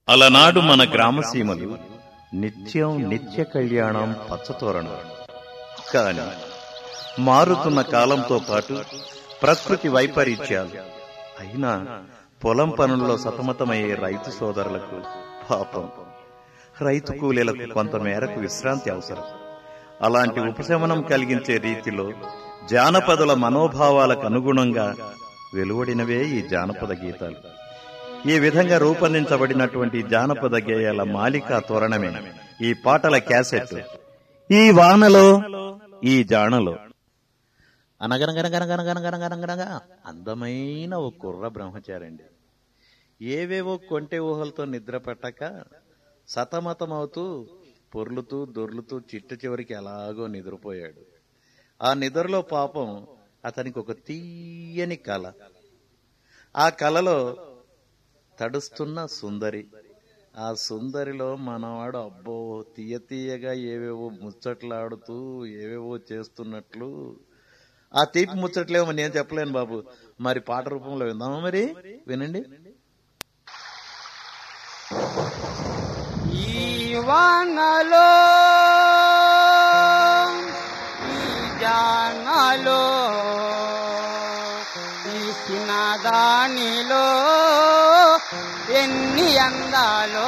అలనాడు మన గ్రామసీమలు నిత్యం నిత్య కళ్యాణం పచ్చతోరణం కాని మారుతున్న కాలంతో పాటు ప్రకృతి వైపరీత్యాలు అయినా పొలం పనుల్లో సతమతమయ్యే రైతు సోదరులకు పాపం రైతు కూలీలకు కొంతమేరకు విశ్రాంతి అవసరం అలాంటి ఉపశమనం కలిగించే రీతిలో జానపదుల మనోభావాలకు అనుగుణంగా వెలువడినవే ఈ జానపద గీతాలు ఈ విధంగా రూపొందించబడినటువంటి జానపద గేయాల మాలికా తోరణమే ఈ పాటల క్యాసెట్ ఈ వానలో ఈ జానలో అనగనగనగనగనగనగనగనగనగా అందమైన ఓ కుర్ర బ్రహ్మచారండి ఏవేవో కొంటె ఊహలతో నిద్ర పట్టక సతమతమవుతూ పొర్లుతూ దొర్లుతూ చిట్ట చివరికి ఎలాగో నిద్రపోయాడు ఆ నిద్రలో పాపం అతనికి ఒక తీయని కల ఆ కలలో తడుస్తున్న సుందరి ఆ సుందరిలో మనవాడు అబ్బో తీయ తీయగా ఏవేవో ముచ్చట్లాడుతూ ఏవేవో చేస్తున్నట్లు ఆ తీపి ముచ్చట్లేమో నేను చెప్పలేను బాబు మరి పాట రూపంలో విందామా మరి వినండి ఈ వానలో ఈ జానలో ఈ దానిలో ఎన్ని అందాలో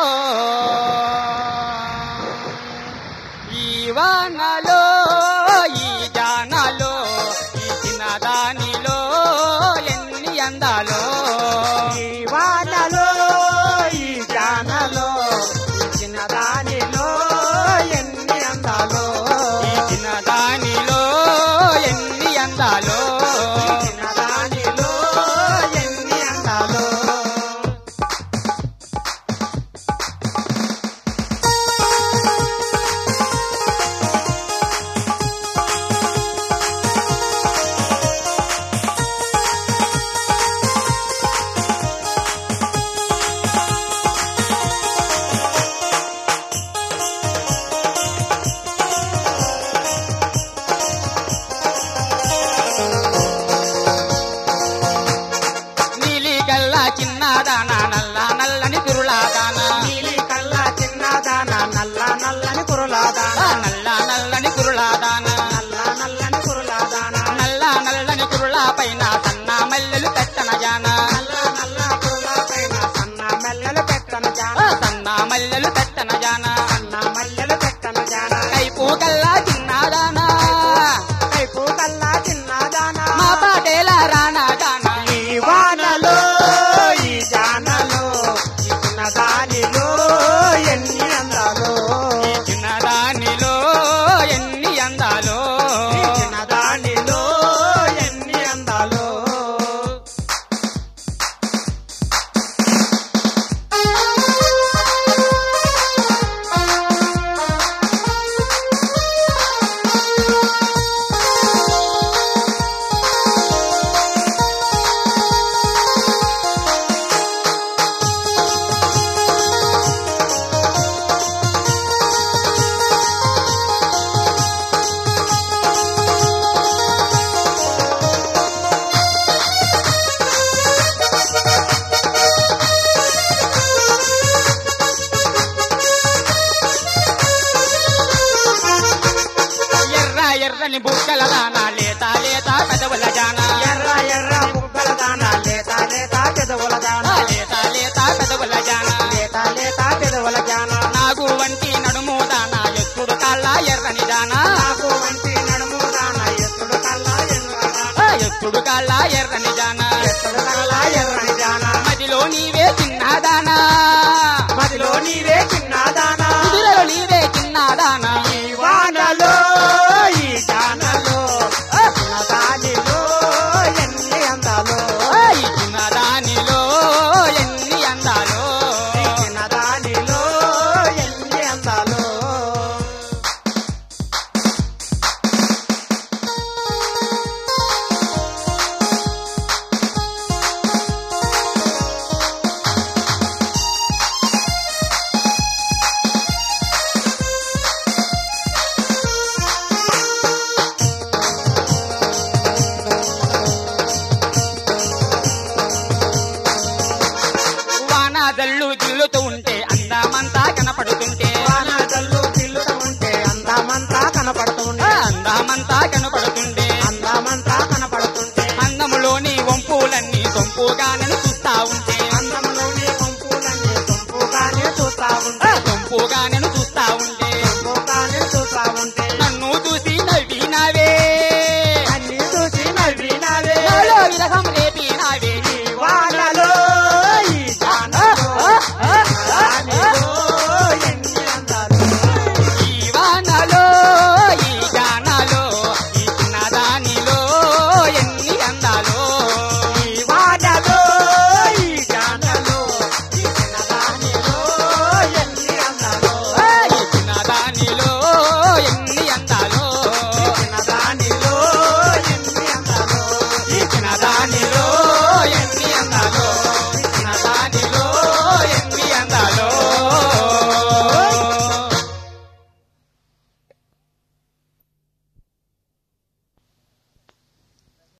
ఈ వానలో ఈ జానలో ఈ దానిలో ఎన్ని అందాలో ఈ వానలో ఈ జానలో ఇచ్చిన దానిలో ఎన్ని అందాలో ఇచ్చిన దానిలో ఎన్ని అందాలో ఇచ్చిన దానిలో ఎన్ని అందాలో నీలి గల్లా చిన్నదానా నల్ల నల్లని కురులాదానా నీలి కల్లా చిన్నదాన నల్ల నల్లని కురులాదాన నల్ల నల్లని కురులాదానా నల్ల నల్లని కురులాదాన నల్ల నల్లని కురుల పైన సన్న మల్లెలు పెట్టన జానా నల్ల నల్ల కురుల పైన సన్న మెల్లలు పెట్టన జాన సన్న మల్లెలు పెట్టన జానా సన్న మల్లెలు పెట్టన జాన కైపు గల్లా చిన్నదానా కైపు కల్లా చిన్నదాన మా పాటేలా రానా జానా ఈ వానలో ఈ జానలో ఇచ్చిన దానిలో ఎన్ని అందాలో చిన్న దానిలో ఎన్ని అందాలో ఇచ్చిన దానిలో ఎన్ని అందాలో ఎర్ర ఎర్రని బుక్కల దానా లేత లేత పెదవుల జానా ఎర్ర ఎర్ర బుగ్గల దాన లేత లేత పెదవుల దాన లేత లేత పెదవుల జానా లేత లేత పెదవుల జాన నాగు వంటి నడుము దానా ఎత్తుడు కాళ్ళ ఎర్రని దానా నాకు వంటి నడుము దాన ఎత్తుడు కల్లా ఎర్ర దాన ఎత్తుడు కాళ్ళ ఎర్రని జానా ఎత్తుడు కల్లా ఎర్రని జాన మదిలో నీవే చిన్నదానా మదిలో నీవే చిన్నదాన కుదిరలో నీవే చిన్నదానా ఈ వానలో ఈ జానలో ఇచ్చిన దానిలో ఎన్ని అందాలో ఈ చిన్నదానిలో ఎన్ని అందాలో ఇచ్చిన దానిలో ఎన్ని అందాలో జల్లు జిల్లుతూ ఉంటే అందమంతా కనపడుతుంటే వాన జల్లు పిల్లుతూ ఉంటే అందమంతా కనపడుతూ ఉంటే అందమంతా కనపడుతుంటే అందమంతా కనపడుతుంటే అందములోని వంపులన్నీ సొంపుగానే చూస్తా ఉంటే అందములోని పంపులన్నీ సొంపుగానే చూస్తా ఉంటే సొంపుగానే